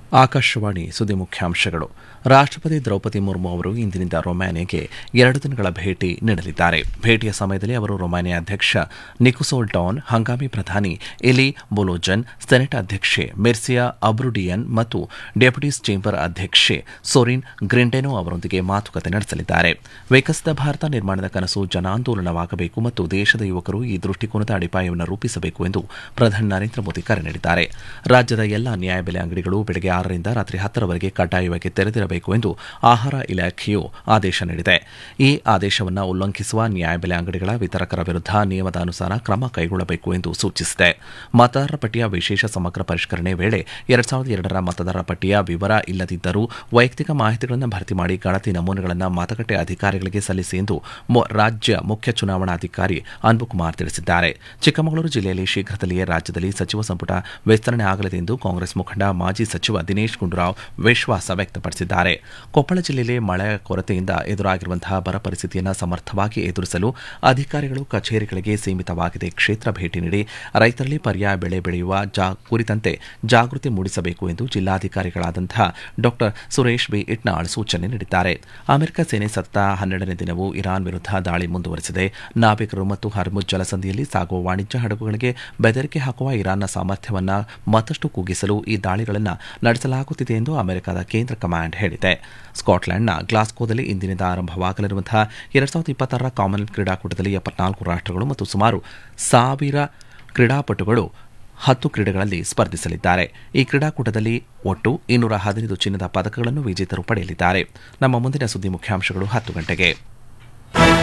ಆಕಾಶವಾಣಿ ಸುದ್ದಿ ಮುಖ್ಯಾಂಶಗಳು ರಾಷ್ಟ್ರಪತಿ ದ್ರೌಪದಿ ಮುರ್ಮು ಅವರು ಇಂದಿನಿಂದ ರೊಮ್ಯಾನಿಯಾಗೆ ಎರಡು ದಿನಗಳ ಭೇಟಿ ನೀಡಲಿದ್ದಾರೆ ಭೇಟಿಯ ಸಮಯದಲ್ಲಿ ಅವರು ರೊಮ್ಯಾನಿಯಾ ಅಧ್ಯಕ್ಷ ನಿಕೋಸೋಲ್ ಡಾನ್ ಹಂಗಾಮಿ ಪ್ರಧಾನಿ ಎಲಿ ಬೊಲೋಜನ್ ಸೆನೆಟ್ ಅಧ್ಯಕ್ಷೆ ಮೆರ್ಸಿಯಾ ಅಬ್ರುಡಿಯನ್ ಮತ್ತು ಡೆಪ್ಯೂಟೀಸ್ ಚೇಂಬರ್ ಅಧ್ಯಕ್ಷೆ ಸೋರಿನ್ ಗ್ರಿಂಡೆನೋ ಅವರೊಂದಿಗೆ ಮಾತುಕತೆ ನಡೆಸಲಿದ್ದಾರೆ ವಿಕಸಿತ ಭಾರತ ನಿರ್ಮಾಣದ ಕನಸು ಜನಾಂದೋಲನವಾಗಬೇಕು ಮತ್ತು ದೇಶದ ಯುವಕರು ಈ ದೃಷ್ಟಿಕೋನದ ಅಡಿಪಾಯವನ್ನು ರೂಪಿಸಬೇಕು ಎಂದು ಪ್ರಧಾನಿ ನರೇಂದ್ರ ಮೋದಿ ಕರೆ ನೀಡಿದ್ದಾರೆ ರಾಜ್ಯದ ಎಲ್ಲಾ ನ್ಯಾಯಬೆಲೆ ಅಂಗಡಿಗಳು ಬೆಳಗ್ಗೆ ಆರರಿಂದ ರಾತ್ರಿ ಹತ್ತರವರೆಗೆ ಕಡ್ಡಾಯವಾಗಿ ತೆರೆದಿರಬೇಕು ಎಂದು ಆಹಾರ ಇಲಾಖೆಯು ಆದೇಶ ನೀಡಿದೆ ಈ ಆದೇಶವನ್ನು ಉಲ್ಲಂಘಿಸುವ ನ್ಯಾಯಬೆಲೆ ಅಂಗಡಿಗಳ ವಿತರಕರ ವಿರುದ್ಧ ನಿಯಮದ ಅನುಸಾರ ಕ್ರಮ ಕೈಗೊಳ್ಳಬೇಕು ಎಂದು ಸೂಚಿಸಿದೆ ಮತದಾರರ ಪಟ್ಟಿಯ ವಿಶೇಷ ಸಮಗ್ರ ಪರಿಷ್ಕರಣೆ ವೇಳೆ ಎರಡ್ ಸಾವಿರದ ಎರಡರ ಮತದಾರರ ಪಟ್ಟಿಯ ವಿವರ ಇಲ್ಲದಿದ್ದರೂ ವೈಯಕ್ತಿಕ ಮಾಹಿತಿಗಳನ್ನು ಭರ್ತಿ ಮಾಡಿ ಗಣತಿ ನಮೂನೆಗಳನ್ನು ಮತಗಟ್ಟೆ ಅಧಿಕಾರಿಗಳಿಗೆ ಸಲ್ಲಿಸಿ ಎಂದು ರಾಜ್ಯ ಮುಖ್ಯ ಚುನಾವಣಾಧಿಕಾರಿ ಅನ್ಬುಕುಮಾರ್ ತಿಳಿಸಿದ್ದಾರೆ ಚಿಕ್ಕಮಗಳೂರು ಜಿಲ್ಲೆಯಲ್ಲಿ ಶೀಘ್ರದಲ್ಲಿಯೇ ರಾಜ್ಯದಲ್ಲಿ ಸಚಿವ ಸಂಪುಟ ವಿಸ್ತರಣೆ ಆಗಲಿದೆ ಎಂದು ಕಾಂಗ್ರೆಸ್ ಮುಖಂಡ ಮಾಜಿ ಸಚಿವ ದಿನೇಶ್ ಗುಂಡೂರಾವ್ ವಿಶ್ವಾಸ ವ್ಯಕ್ತಪಡಿಸಿದ್ದಾರೆ ಕೊಪ್ಪಳ ಜಿಲ್ಲೆಯಲ್ಲಿ ಮಳೆಯ ಕೊರತೆಯಿಂದ ಎದುರಾಗಿರುವಂತಹ ಬರ ಪರಿಸ್ಥಿತಿಯನ್ನು ಸಮರ್ಥವಾಗಿ ಎದುರಿಸಲು ಅಧಿಕಾರಿಗಳು ಕಚೇರಿಗಳಿಗೆ ಸೀಮಿತವಾಗಿದೆ ಕ್ಷೇತ್ರ ಭೇಟಿ ನೀಡಿ ರೈತರಲ್ಲಿ ಪರ್ಯಾಯ ಬೆಳೆ ಬೆಳೆಯುವ ಕುರಿತಂತೆ ಜಾಗೃತಿ ಮೂಡಿಸಬೇಕು ಎಂದು ಜಿಲ್ಲಾಧಿಕಾರಿಗಳಾದಂತಹ ಡಾ ಸುರೇಶ್ ಬಿ ಇಟ್ನಾಳ್ ಸೂಚನೆ ನೀಡಿದ್ದಾರೆ ಅಮೆರಿಕ ಸೇನೆ ಸತತ ಹನ್ನೆರಡನೇ ದಿನವೂ ಇರಾನ್ ವಿರುದ್ಧ ದಾಳಿ ಮುಂದುವರೆಸಿದೆ ನಾವಿಕರು ಮತ್ತು ಹರ್ಮುಜ್ ಜಲಸಂಧಿಯಲ್ಲಿ ಸಾಗುವ ವಾಣಿಜ್ಯ ಹಡಗುಗಳಿಗೆ ಬೆದರಿಕೆ ಹಾಕುವ ಇರಾನ್ನ ಸಾಮರ್ಥ್ಯವನ್ನು ಮತ್ತಷ್ಟು ಕುಗ್ಗಿಸಲು ಈ ದಾಳಿಗಳನ್ನು ನಡೆಸಲಾಗುತ್ತಿದೆ ಎಂದು ಅಮೆರಿಕದ ಕೇಂದ್ರ ಕಮಾಂಡ್ ಹೇಳಿದೆ ಸ್ಕಾಟ್ಲೆಂಡ್ನ ಗ್ಲಾಸ್ಕೋದಲ್ಲಿ ಇಂದಿನಿಂದ ಆರಂಭವಾಗಲಿರುವಂತಹ ಎರಡ್ ಸಾವಿರದ ಇಪ್ಪತ್ತಾರರ ಕಾಮನ್ವೆಲ್ತ್ ಕ್ರೀಡಾಕೂಟದಲ್ಲಿ ಎಪ್ಪತ್ನಾಲ್ಕು ರಾಷ್ಟ್ರಗಳು ಮತ್ತು ಸುಮಾರು ಸಾವಿರ ಕ್ರೀಡಾಪಟುಗಳು ಹತ್ತು ಕ್ರೀಡೆಗಳಲ್ಲಿ ಸ್ಪರ್ಧಿಸಲಿದ್ದಾರೆ ಈ ಕ್ರೀಡಾಕೂಟದಲ್ಲಿ ಒಟ್ಟು ಇನ್ನೂರ ಹದಿನೈದು ಚಿನ್ನದ ಪದಕಗಳನ್ನು ವಿಜೇತರು ಪಡೆಯಲಿದ್ದಾರೆ ನಮ್ಮ ಮುಂದಿನ ಸುದ್ದಿ ಮುಖ್ಯಾಂಶಗಳು ಹತ್ತು ಗಂಟೆಗೆ